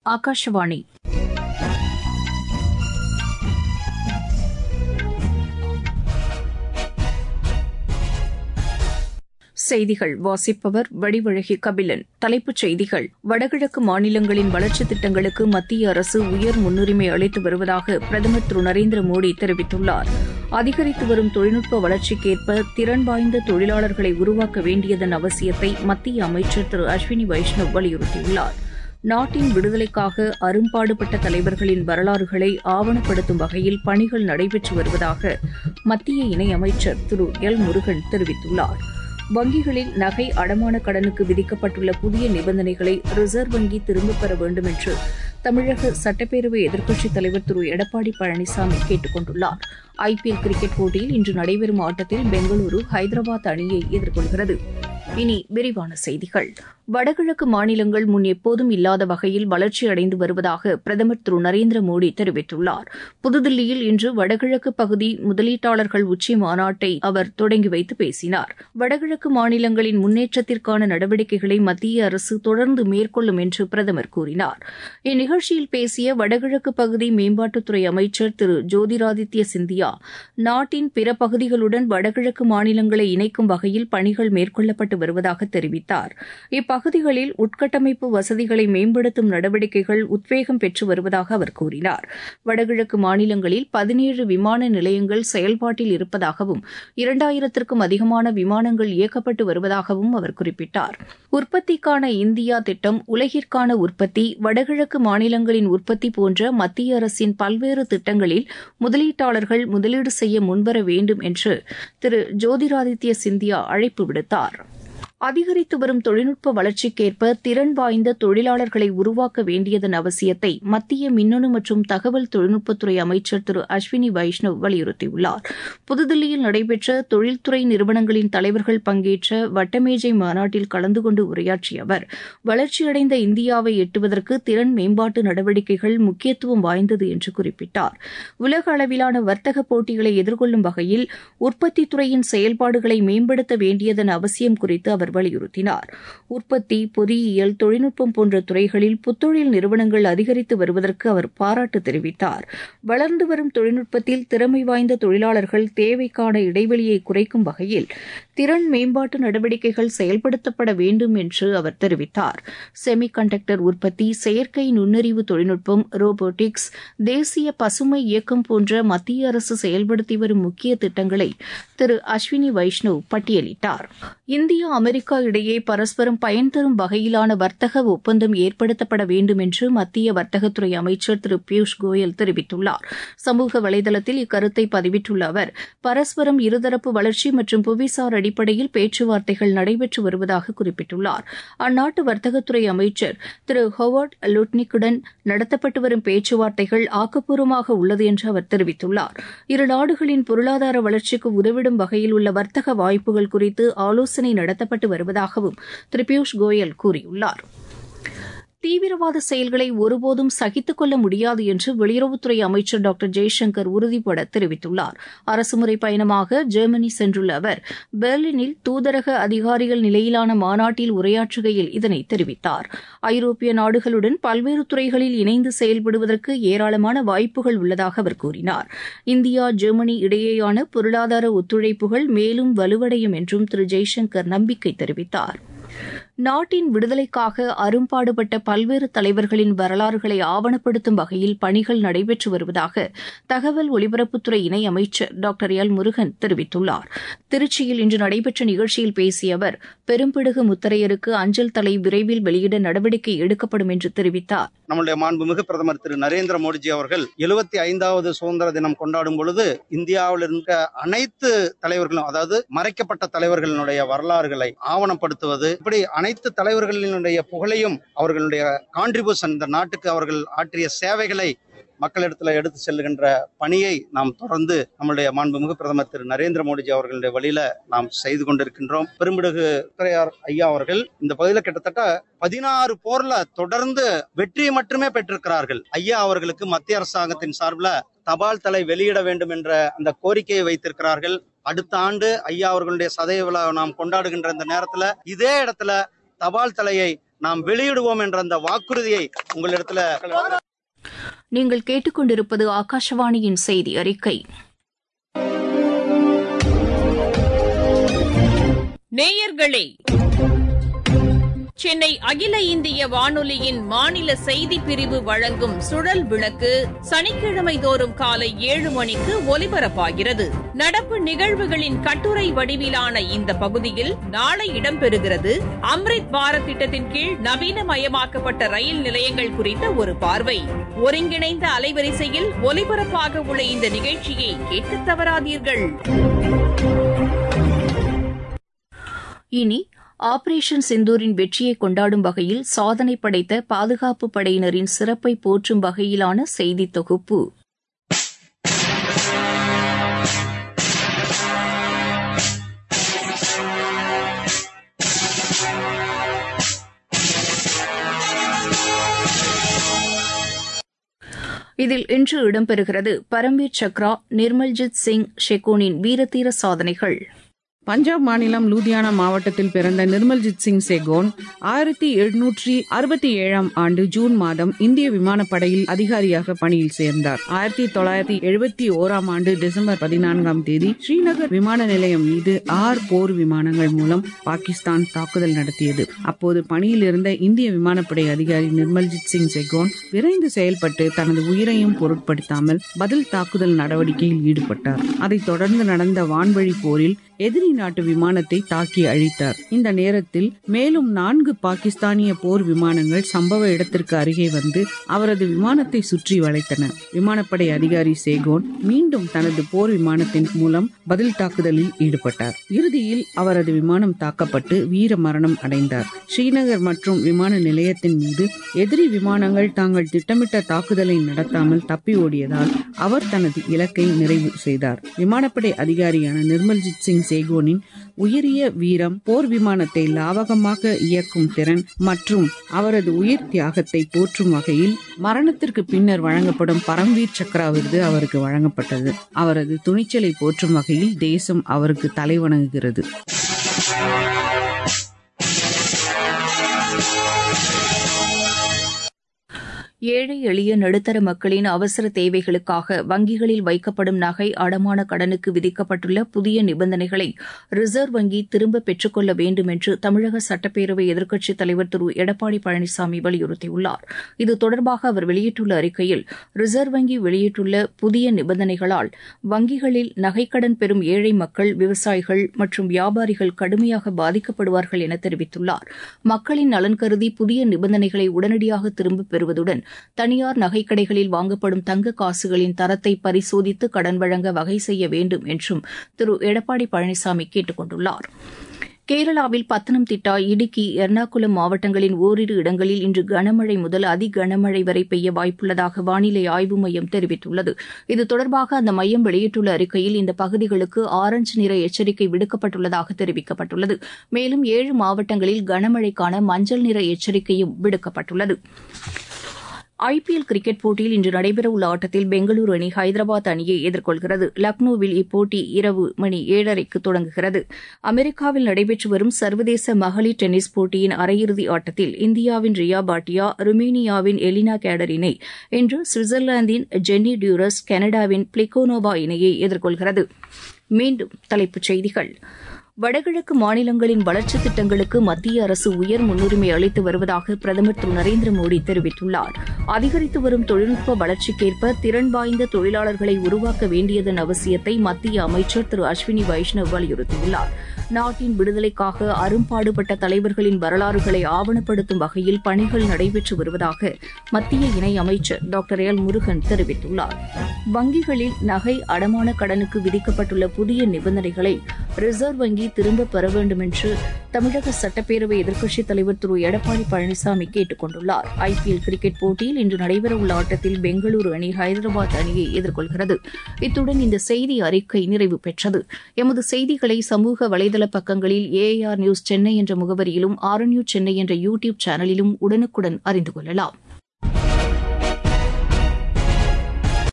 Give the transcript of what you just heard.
ஆகாஷவாணி செய்திகள் வாசிப்பவர் வடிவழகி கபிலன் தலைப்புச் செய்திகள் வடகிழக்கு மாநிலங்களின் வளர்ச்சித் திட்டங்களுக்கு மத்திய அரசு உயர் முன்னுரிமை அளித்து வருவதாக பிரதமர் திரு நரேந்திர மோடி தெரிவித்துள்ளார் அதிகரித்து வரும் தொழில்நுட்ப வளர்ச்சிக்கேற்ப திறன் வாய்ந்த தொழிலாளர்களை உருவாக்க வேண்டியதன் அவசியத்தை மத்திய அமைச்சர் திரு அஸ்வினி வைஷ்ணவ் வலியுறுத்தியுள்ளார் நாட்டின் விடுதலைக்காக அரும்பாடுபட்ட தலைவர்களின் வரலாறுகளை ஆவணப்படுத்தும் வகையில் பணிகள் நடைபெற்று வருவதாக மத்திய இணையமைச்சர் திரு எல் முருகன் தெரிவித்துள்ளார் வங்கிகளில் நகை அடமான கடனுக்கு விதிக்கப்பட்டுள்ள புதிய நிபந்தனைகளை ரிசர்வ் வங்கி திரும்பப் பெற வேண்டும் என்று தமிழக சட்டப்பேரவை எதிர்க்கட்சித் தலைவர் திரு எடப்பாடி பழனிசாமி கேட்டுக் கொண்டுள்ளார் ஐபிஎல் கிரிக்கெட் போட்டியில் இன்று நடைபெறும் ஆட்டத்தில் பெங்களூரு ஹைதராபாத் அணியை எதிர்கொள்கிறது இனி விரிவான செய்திகள் வடகிழக்கு மாநிலங்கள் முன் எப்போதும் இல்லாத வகையில் வளர்ச்சியடைந்து வருவதாக பிரதமர் திரு நரேந்திர மோடி தெரிவித்துள்ளார் புதுதில்லியில் இன்று வடகிழக்கு பகுதி முதலீட்டாளர்கள் உச்சி மாநாட்டை அவர் தொடங்கி வைத்து பேசினார் வடகிழக்கு மாநிலங்களின் முன்னேற்றத்திற்கான நடவடிக்கைகளை மத்திய அரசு தொடர்ந்து மேற்கொள்ளும் என்று பிரதமர் கூறினார் இந்நிகழ்ச்சியில் பேசிய வடகிழக்கு பகுதி மேம்பாட்டுத்துறை அமைச்சர் திரு ஜோதிராதித்ய சிந்தியா நாட்டின் பிற பகுதிகளுடன் வடகிழக்கு மாநிலங்களை இணைக்கும் வகையில் பணிகள் மேற்கொள்ளப்பட்டு வருவதாக தெரிவித்தார் இப்பகுதிகளில் உட்கட்டமைப்பு வசதிகளை மேம்படுத்தும் நடவடிக்கைகள் உத்வேகம் பெற்று வருவதாக அவர் கூறினார் வடகிழக்கு மாநிலங்களில் பதினேழு விமான நிலையங்கள் செயல்பாட்டில் இருப்பதாகவும் இரண்டாயிரத்திற்கும் அதிகமான விமானங்கள் இயக்கப்பட்டு வருவதாகவும் அவர் குறிப்பிட்டார் உற்பத்திக்கான இந்தியா திட்டம் உலகிற்கான உற்பத்தி வடகிழக்கு மாநிலங்களின் உற்பத்தி போன்ற மத்திய அரசின் பல்வேறு திட்டங்களில் முதலீட்டாளர்கள் முதலீடு செய்ய முன்வர வேண்டும் என்று திரு ஜோதிராதித்ய சிந்தியா அழைப்பு விடுத்தார் அதிகரித்து வரும் தொழில்நுட்ப வளர்ச்சிக்கேற்ப திறன் வாய்ந்த தொழிலாளர்களை உருவாக்க வேண்டியதன் அவசியத்தை மத்திய மின்னணு மற்றும் தகவல் தொழில்நுட்பத்துறை அமைச்சர் திரு அஸ்வினி வைஷ்ணவ் வலியுறுத்தியுள்ளார் புதுதில்லியில் நடைபெற்ற தொழில்துறை நிறுவனங்களின் தலைவர்கள் பங்கேற்ற வட்டமேஜை மாநாட்டில் கலந்து கொண்டு உரையாற்றிய அவர் வளர்ச்சியடைந்த இந்தியாவை எட்டுவதற்கு திறன் மேம்பாட்டு நடவடிக்கைகள் முக்கியத்துவம் வாய்ந்தது என்று குறிப்பிட்டார் உலக அளவிலான வர்த்தக போட்டிகளை எதிர்கொள்ளும் வகையில் உற்பத்தித் துறையின் செயல்பாடுகளை மேம்படுத்த வேண்டியதன் அவசியம் குறித்து அவர் அவர் வலியுறுத்தினார் உற்பத்தி பொறியியல் தொழில்நுட்பம் போன்ற துறைகளில் புத்தொழில் நிறுவனங்கள் அதிகரித்து வருவதற்கு அவர் பாராட்டு தெரிவித்தார் வளர்ந்து வரும் தொழில்நுட்பத்தில் திறமை வாய்ந்த தொழிலாளர்கள் தேவைக்கான இடைவெளியை குறைக்கும் வகையில் திறன் மேம்பாட்டு நடவடிக்கைகள் செயல்படுத்தப்பட வேண்டும் என்று அவர் தெரிவித்தார் செமி கண்டக்டர் உற்பத்தி செயற்கை நுண்ணறிவு தொழில்நுட்பம் ரோபோட்டிக்ஸ் தேசிய பசுமை இயக்கம் போன்ற மத்திய அரசு செயல்படுத்தி வரும் முக்கிய திட்டங்களை திரு அஸ்வினி வைஷ்ணவ் பட்டியலிட்டார் இந்தியா அமெரிக்கா இடையே பரஸ்பரம் பயன் தரும் வகையிலான வர்த்தக ஒப்பந்தம் ஏற்படுத்தப்பட வேண்டும் என்று மத்திய வர்த்தகத்துறை அமைச்சர் திரு பியூஷ் கோயல் தெரிவித்துள்ளார் சமூக வலைதளத்தில் இக்கருத்தை பதிவிட்டுள்ள அவர் பரஸ்பரம் இருதரப்பு வளர்ச்சி மற்றும் புவிசார் அடிப்படையில் பேச்சுவார்த்தைகள் நடைபெற்று வருவதாக குறிப்பிட்டுள்ளார் அந்நாட்டு வர்த்தகத்துறை அமைச்சர் திரு ஹோவர்ட் லுட்னிக்குடன் நடத்தப்பட்டு வரும் பேச்சுவார்த்தைகள் ஆக்கப்பூர்வமாக உள்ளது என்று அவர் தெரிவித்துள்ளார் இரு நாடுகளின் பொருளாதார வளர்ச்சிக்கு உதவிடும் வகையில் உள்ள வர்த்தக வாய்ப்புகள் குறித்து ஆலோசனை நடத்தப்பட்டு வருவதாகவும் திரு பியூஷ் கோயல் கூறியுள்ளார் தீவிரவாத செயல்களை ஒருபோதும் சகித்துக் கொள்ள முடியாது என்று வெளியுறவுத்துறை அமைச்சர் டாக்டர் ஜெய்சங்கர் உறுதிபட தெரிவித்துள்ளார் அரசுமுறை பயணமாக ஜெர்மனி சென்றுள்ள அவர் பெர்லினில் தூதரக அதிகாரிகள் நிலையிலான மாநாட்டில் உரையாற்றுகையில் இதனை தெரிவித்தார் ஐரோப்பிய நாடுகளுடன் பல்வேறு துறைகளில் இணைந்து செயல்படுவதற்கு ஏராளமான வாய்ப்புகள் உள்ளதாக அவர் கூறினார் இந்தியா ஜெர்மனி இடையேயான பொருளாதார ஒத்துழைப்புகள் மேலும் வலுவடையும் என்றும் திரு ஜெய்சங்கர் நம்பிக்கை தெரிவித்தார் நாட்டின் விடுதலைக்காக அரும்பாடுபட்ட பல்வேறு தலைவர்களின் வரலாறுகளை ஆவணப்படுத்தும் வகையில் பணிகள் நடைபெற்று வருவதாக தகவல் ஒலிபரப்புத்துறை இணை அமைச்சர் டாக்டர் எல் முருகன் தெரிவித்துள்ளார் திருச்சியில் இன்று நடைபெற்ற நிகழ்ச்சியில் பேசிய அவர் பெரும்பிடுகு முத்தரையருக்கு அஞ்சல் தலை விரைவில் வெளியிட நடவடிக்கை எடுக்கப்படும் என்று தெரிவித்தார் நம்முடைய மாண்புமிகு பிரதமர் திரு நரேந்திர மோடிஜி அவர்கள் எழுபத்தி ஐந்தாவது சுதந்திர தினம் கொண்டாடும் பொழுது இந்தியாவில் இருக்க அனைத்து தலைவர்களும் அதாவது மறைக்கப்பட்ட தலைவர்களினுடைய வரலாறுகளை ஆவணப்படுத்துவது இப்படி அனைத்து தலைவர்களினுடைய புகழையும் அவர்களுடைய கான்ட்ரிபியூஷன் இந்த நாட்டுக்கு அவர்கள் ஆற்றிய சேவைகளை மக்களிடத்துல எடுத்து செல்லுகின்ற பணியை நாம் தொடர்ந்து நம்முடைய மாண்புமிகு பிரதமர் திரு நரேந்திர மோடிஜி அவர்களுடைய வழியில நாம் செய்து கொண்டிருக்கின்றோம் பெரும்பிடுகு துறையார் ஐயா அவர்கள் இந்த பகுதியில் கிட்டத்தட்ட பதினாறு போர்ல தொடர்ந்து வெற்றியை மட்டுமே பெற்றிருக்கிறார்கள் ஐயா அவர்களுக்கு மத்திய அரசாங்கத்தின் சார்பில் தபால் தலை வெளியிட வேண்டும் என்ற அந்த கோரிக்கையை வைத்திருக்கிறார்கள் அடுத்த ஆண்டு ஐயா அவர்களுடைய சதய விழா நாம் கொண்டாடுகின்ற இந்த நேரத்துல இதே இடத்துல தபால் தலையை நாம் வெளியிடுவோம் என்ற அந்த வாக்குறுதியை உங்களிடத்துல நீங்கள் கேட்டுக்கொண்டிருப்பது ஆகாஷவாணியின் செய்தி அறிக்கை நேயர்களே சென்னை அகில இந்திய வானொலியின் மாநில செய்திப் பிரிவு வழங்கும் சுழல் விளக்கு சனிக்கிழமை தோறும் காலை ஏழு மணிக்கு ஒலிபரப்பாகிறது நடப்பு நிகழ்வுகளின் கட்டுரை வடிவிலான இந்த பகுதியில் நாளை இடம்பெறுகிறது அம்ரித் பாரத் திட்டத்தின் கீழ் நவீனமயமாக்கப்பட்ட ரயில் நிலையங்கள் குறித்த ஒரு பார்வை ஒருங்கிணைந்த அலைவரிசையில் ஒலிபரப்பாக உள்ள இந்த நிகழ்ச்சியை கேட்க தவறாதீர்கள் இனி ஆபரேஷன் சிந்தூரின் வெற்றியை கொண்டாடும் வகையில் சாதனை படைத்த பாதுகாப்பு படையினரின் சிறப்பை போற்றும் வகையிலான செய்தி தொகுப்பு இதில் இன்று இடம்பெறுகிறது பரம்வீர் சக்ரா நிர்மல்ஜித் சிங் ஷெகோனின் வீரதீர சாதனைகள் பஞ்சாப் மாநிலம் லூதியானா மாவட்டத்தில் பிறந்த நிர்மல்ஜித் சிங் செகோன் ஆயிரத்தி எழுநூற்றி அறுபத்தி ஏழாம் ஆண்டு ஜூன் மாதம் இந்திய விமானப்படையில் அதிகாரியாக பணியில் சேர்ந்தார் ஆயிரத்தி தொள்ளாயிரத்தி எழுபத்தி ஓராம் ஆண்டு டிசம்பர் பதினான்காம் தேதி ஸ்ரீநகர் விமான நிலையம் மீது ஆறு போர் விமானங்கள் மூலம் பாகிஸ்தான் தாக்குதல் நடத்தியது அப்போது பணியில் இருந்த இந்திய விமானப்படை அதிகாரி நிர்மல்ஜித் சிங் செகோன் விரைந்து செயல்பட்டு தனது உயிரையும் பொருட்படுத்தாமல் பதில் தாக்குதல் நடவடிக்கையில் ஈடுபட்டார் அதைத் தொடர்ந்து நடந்த வான்வழி போரில் எதிரி நாட்டு விமானத்தை தாக்கி அழித்தார் இந்த நேரத்தில் மேலும் நான்கு பாகிஸ்தானிய போர் விமானங்கள் சம்பவ இடத்திற்கு அருகே வந்து அவரது விமானத்தை சுற்றி வளைத்தன விமானப்படை அதிகாரி சேகோன் மீண்டும் தனது போர் விமானத்தின் மூலம் பதில் தாக்குதலில் ஈடுபட்டார் இறுதியில் அவரது விமானம் தாக்கப்பட்டு வீர மரணம் அடைந்தார் ஸ்ரீநகர் மற்றும் விமான நிலையத்தின் மீது எதிரி விமானங்கள் தாங்கள் திட்டமிட்ட தாக்குதலை நடத்தாமல் தப்பி ஓடியதால் அவர் தனது இலக்கை நிறைவு செய்தார் விமானப்படை அதிகாரியான நிர்மல்ஜித் சிங் சேகோனின் உயரிய வீரம் போர் விமானத்தை லாவகமாக இயக்கும் திறன் மற்றும் அவரது உயிர் தியாகத்தை போற்றும் வகையில் மரணத்திற்கு பின்னர் வழங்கப்படும் பரம்வீர் சக்ரா விருது அவருக்கு வழங்கப்பட்டது அவரது துணிச்சலை போற்றும் வகையில் தேசம் அவருக்கு தலைவணங்குகிறது ஏழை எளிய நடுத்தர மக்களின் அவசர தேவைகளுக்காக வங்கிகளில் வைக்கப்படும் நகை அடமான கடனுக்கு விதிக்கப்பட்டுள்ள புதிய நிபந்தனைகளை ரிசர்வ் வங்கி திரும்ப பெற்றுக்கொள்ள வேண்டும் என்று தமிழக சட்டப்பேரவை எதிர்க்கட்சித் தலைவர் திரு எடப்பாடி பழனிசாமி வலியுறுத்தியுள்ளார் இது தொடர்பாக அவர் வெளியிட்டுள்ள அறிக்கையில் ரிசர்வ் வங்கி வெளியிட்டுள்ள புதிய நிபந்தனைகளால் வங்கிகளில் நகைக்கடன் பெறும் ஏழை மக்கள் விவசாயிகள் மற்றும் வியாபாரிகள் கடுமையாக பாதிக்கப்படுவார்கள் என தெரிவித்துள்ளார் மக்களின் நலன் கருதி புதிய நிபந்தனைகளை உடனடியாக திரும்பப் பெறுவதுடன் தனியார் நகைக்கடைகளில் வாங்கப்படும் தங்க காசுகளின் தரத்தை பரிசோதித்து கடன் வழங்க வகை செய்ய வேண்டும் என்றும் திரு எடப்பாடி பழனிசாமி கேட்டுக் கொண்டுள்ளார் கேரளாவில் பத்தனம்திட்டா இடுக்கி எர்ணாகுளம் மாவட்டங்களின் ஓரிரு இடங்களில் இன்று கனமழை முதல் அதி கனமழை வரை பெய்ய வாய்ப்புள்ளதாக வானிலை ஆய்வு மையம் தெரிவித்துள்ளது இது தொடர்பாக அந்த மையம் வெளியிட்டுள்ள அறிக்கையில் இந்த பகுதிகளுக்கு ஆரஞ்சு நிற எச்சரிக்கை விடுக்கப்பட்டுள்ளதாக தெரிவிக்கப்பட்டுள்ளது மேலும் ஏழு மாவட்டங்களில் கனமழைக்கான மஞ்சள் நிற எச்சரிக்கையும் விடுக்கப்பட்டுள்ளது ஐபிஎல் கிரிக்கெட் போட்டியில் இன்று நடைபெறவுள்ள ஆட்டத்தில் பெங்களூரு அணி ஹைதராபாத் அணியை எதிர்கொள்கிறது லக்னோவில் இப்போட்டி இரவு மணி ஏழரைக்கு தொடங்குகிறது அமெரிக்காவில் நடைபெற்று வரும் சர்வதேச மகளிர் டென்னிஸ் போட்டியின் அரையிறுதி ஆட்டத்தில் இந்தியாவின் ரியா பாட்டியா ருமேனியாவின் எலினா கேடர் இணை இன்று சுவிட்சர்லாந்தின் ஜென்னி டியூரஸ் கனடாவின் பிளிகோனோவா இணையை எதிர்கொள்கிறது மீண்டும் தலைப்புச் செய்திகள் வடகிழக்கு மாநிலங்களின் வளர்ச்சித் திட்டங்களுக்கு மத்திய அரசு உயர் முன்னுரிமை அளித்து வருவதாக பிரதமர் திரு நரேந்திர மோடி தெரிவித்துள்ளார் அதிகரித்து வரும் தொழில்நுட்ப வளர்ச்சிக்கேற்ப திறன் வாய்ந்த தொழிலாளர்களை உருவாக்க வேண்டியதன் அவசியத்தை மத்திய அமைச்சர் திரு அஸ்வினி வைஷ்ணவ் வலியுறுத்தியுள்ளார் நாட்டின் விடுதலைக்காக அரும்பாடுபட்ட தலைவர்களின் வரலாறுகளை ஆவணப்படுத்தும் வகையில் பணிகள் நடைபெற்று வருவதாக மத்திய இணை அமைச்சர் டாக்டர் எல் முருகன் தெரிவித்துள்ளார் வங்கிகளில் நகை அடமான கடனுக்கு விதிக்கப்பட்டுள்ள புதிய நிபந்தனைகளை ரிசர்வ் வங்கி திரும்பப் பெற வேண்டும் என்று தமிழக சட்டப்பேரவை எதிர்க்கட்சித் தலைவர் திரு எடப்பாடி பழனிசாமி கேட்டுக் கொண்டுள்ளார் ஐபிஎல் கிரிக்கெட் போட்டியில் இன்று நடைபெறவுள்ள ஆட்டத்தில் பெங்களூரு அணி ஹைதராபாத் அணியை எதிர்கொள்கிறது இத்துடன் இந்த செய்தி அறிக்கை நிறைவு பெற்றது எமது செய்திகளை சமூக வலைதள பக்கங்களில் ஏஆர் நியூஸ் சென்னை என்ற முகவரியிலும் ஆர் நியூஸ் சென்னை என்ற யூ டியூப் சேனலிலும் உடனுக்குடன் அறிந்து கொள்ளலாம்